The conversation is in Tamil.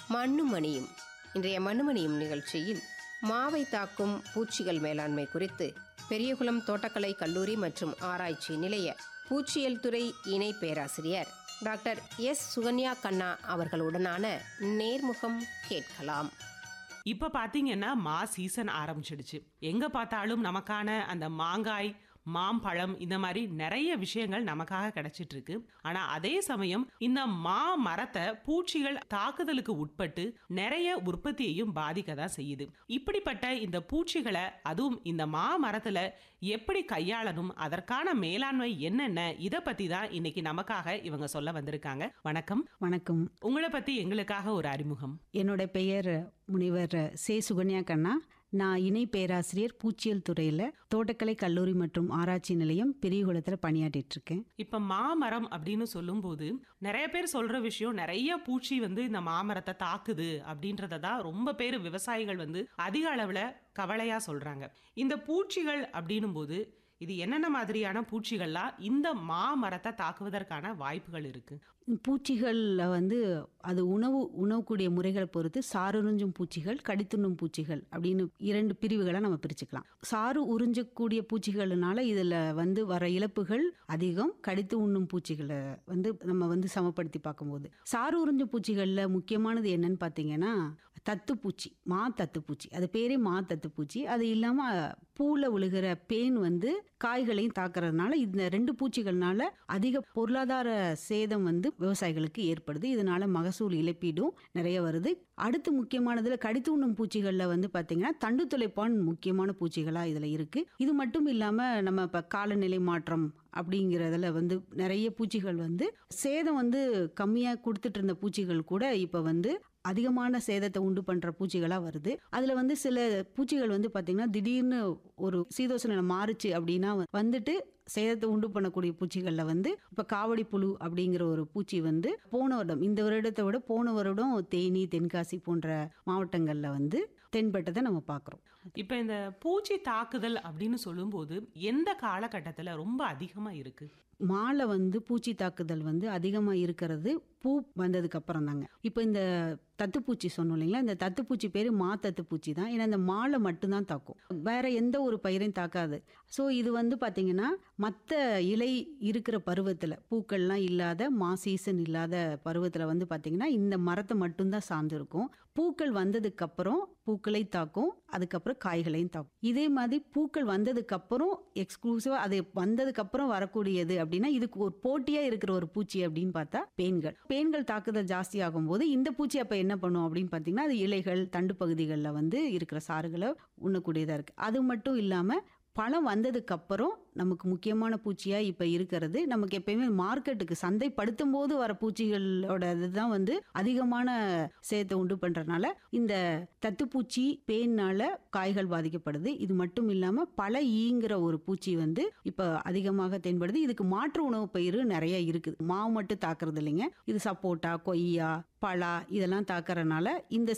மண்ணுமணியும் இன்றைய மண்ணுமணியும் நிகழ்ச்சியில் மாவை தாக்கும் பூச்சிகள் மேலாண்மை குறித்து பெரியகுளம் தோட்டக்கலை கல்லூரி மற்றும் ஆராய்ச்சி நிலைய பூச்சியல் துறை இணை பேராசிரியர் டாக்டர் எஸ் சுகன்யா கண்ணா அவர்களுடனான நேர்முகம் கேட்கலாம் இப்ப பாத்தீங்கன்னா மா சீசன் ஆரம்பிச்சிடுச்சு எங்க பார்த்தாலும் நமக்கான அந்த மாங்காய் மாம்பழம் இந்த மாதிரி நிறைய விஷயங்கள் நமக்காக கிடைச்சிட்டு இருக்கு ஆனா அதே சமயம் இந்த மா மரத்தை பூச்சிகள் தாக்குதலுக்கு உட்பட்டு நிறைய உற்பத்தியையும் பாதிக்க தான் செய்யுது இப்படிப்பட்ட இந்த பூச்சிகளை அதுவும் இந்த மா மரத்துல எப்படி கையாளணும் அதற்கான மேலாண்மை என்னென்ன இத பத்தி தான் இன்னைக்கு நமக்காக இவங்க சொல்ல வந்திருக்காங்க வணக்கம் வணக்கம் உங்களை பத்தி எங்களுக்காக ஒரு அறிமுகம் என்னோட பெயர் முனைவர் சே சுகன்யா கண்ணா நான் இணை பேராசிரியர் பூச்சியல் துறையில் தோட்டக்கலை கல்லூரி மற்றும் ஆராய்ச்சி நிலையம் பெரியகுளத்தில் பணியாற்றிட்டு இருக்கேன் இப்ப மாமரம் அப்படின்னு சொல்லும்போது நிறைய பேர் சொல்ற விஷயம் நிறைய பூச்சி வந்து இந்த மாமரத்தை தாக்குது அப்படின்றத தான் ரொம்ப பேர் விவசாயிகள் வந்து அதிக அளவுல கவலையா சொல்றாங்க இந்த பூச்சிகள் அப்படின்னும் போது இது என்னென்ன மாதிரியான பூச்சிகள்லாம் இந்த மாமரத்தை தாக்குவதற்கான வாய்ப்புகள் இருக்கு பூச்சிகளில் வந்து அது உணவு உணவுக்கூடிய முறைகளை பொறுத்து சாறுறிஞ்சும் பூச்சிகள் கடித்துண்ணும் பூச்சிகள் அப்படின்னு இரண்டு பிரிவுகளை நம்ம பிரிச்சுக்கலாம் சாறு உறிஞ்சக்கூடிய பூச்சிகள்னால இதில் வந்து வர இழப்புகள் அதிகம் கடித்து உண்ணும் பூச்சிகளை வந்து நம்ம வந்து சமப்படுத்தி பார்க்கும்போது சாறு உறிஞ்சும் பூச்சிகளில் முக்கியமானது என்னன்னு பார்த்தீங்கன்னா தத்துப்பூச்சி மா தத்துப்பூச்சி அது பேரே மா தத்துப்பூச்சி அது இல்லாமல் பூவில் விழுகிற பேன் வந்து காய்களையும் தாக்குறதுனால இந்த ரெண்டு பூச்சிகள்னால அதிக பொருளாதார சேதம் வந்து விவசாயிகளுக்கு ஏற்படுது இதனால மகசூல் இழப்பீடும் நிறைய வருது அடுத்து முக்கியமானதுல கடித்து உண்ணும் பூச்சிகளில் வந்து பார்த்தீங்கன்னா தண்டு துளைப்பான் முக்கியமான பூச்சிகளாக இதில் இருக்கு இது மட்டும் இல்லாமல் நம்ம இப்போ காலநிலை மாற்றம் அப்படிங்கிறதுல வந்து நிறைய பூச்சிகள் வந்து சேதம் வந்து கம்மியாக கொடுத்துட்டு இருந்த பூச்சிகள் கூட இப்போ வந்து அதிகமான சேதத்தை உண்டு பண்ற பூச்சிகளா வருது அதுல வந்து சில பூச்சிகள் வந்து பாத்தீங்கன்னா திடீர்னு ஒரு சீதோஷ நிலை மாறுச்சு அப்படின்னா வந்துட்டு சேதத்தை உண்டு பண்ணக்கூடிய பூச்சிகள்ல வந்து இப்ப காவடி புழு அப்படிங்கிற ஒரு பூச்சி வந்து போன வருடம் இந்த வருடத்தை விட போன வருடம் தேனி தென்காசி போன்ற மாவட்டங்கள்ல வந்து தென்பட்டதை நம்ம பார்க்குறோம் இப்ப இந்த பூச்சி தாக்குதல் அப்படின்னு சொல்லும்போது எந்த காலகட்டத்துல ரொம்ப அதிகமா இருக்கு மாலை வந்து பூச்சி தாக்குதல் வந்து அதிகமாக இருக்கிறது பூ வந்ததுக்கு அப்புறம் தாங்க இப்போ இந்த தத்துப்பூச்சி சொன்னோம் இல்லைங்களா இந்த தத்துப்பூச்சி பேர் மா தத்துப்பூச்சி தான் ஏன்னா இந்த மாலை மட்டும்தான் தாக்கும் வேற எந்த ஒரு பயிரையும் தாக்காது ஸோ இது வந்து பார்த்தீங்கன்னா மற்ற இலை இருக்கிற பருவத்தில் பூக்கள்லாம் இல்லாத மா சீசன் இல்லாத பருவத்தில் வந்து பார்த்தீங்கன்னா இந்த மரத்தை மட்டும்தான் சார்ந்து இருக்கும் பூக்கள் வந்ததுக்கு அப்புறம் பூக்களை தாக்கும் அதுக்கப்புறம் காய்களையும் தாக்கும் இதே மாதிரி பூக்கள் வந்ததுக்கு அப்புறம் எக்ஸ்க்ளூசிவா அது வந்ததுக்கு அப்புறம் வரக்கூடியது அப்படின்னா இதுக்கு ஒரு போட்டியா இருக்கிற ஒரு பூச்சி அப்படின்னு பார்த்தா பேன்கள் பேன்கள் தாக்குதல் ஜாஸ்தி ஆகும்போது இந்த பூச்சி அப்ப என்ன பண்ணும் அப்படின்னு பார்த்தீங்கன்னா அது இலைகள் தண்டு பகுதிகளில் வந்து இருக்கிற சாறுகளை உண்ணக்கூடியதா இருக்கு அது மட்டும் இல்லாம பழம் வந்ததுக்கு அப்புறம் நமக்கு முக்கியமான பூச்சியா இப்ப இருக்கிறது நமக்கு எப்பயுமே மார்க்கெட்டுக்கு சந்தைப்படுத்தும் போது வர பூச்சிகளோட இதுதான் வந்து அதிகமான சேதத்தை உண்டு பண்றதுனால இந்த தத்துப்பூச்சி பேன்னால காய்கள் பாதிக்கப்படுது இது மட்டும் இல்லாம பல ஈங்கிற ஒரு பூச்சி வந்து இப்ப அதிகமாக தென்படுது இதுக்கு மாற்று உணவு பயிர் நிறைய இருக்குது மாவு மட்டும் தாக்குறது இல்லைங்க இது சப்போட்டா கொய்யா பலா இதெல்லாம் தாக்கறனால இந்த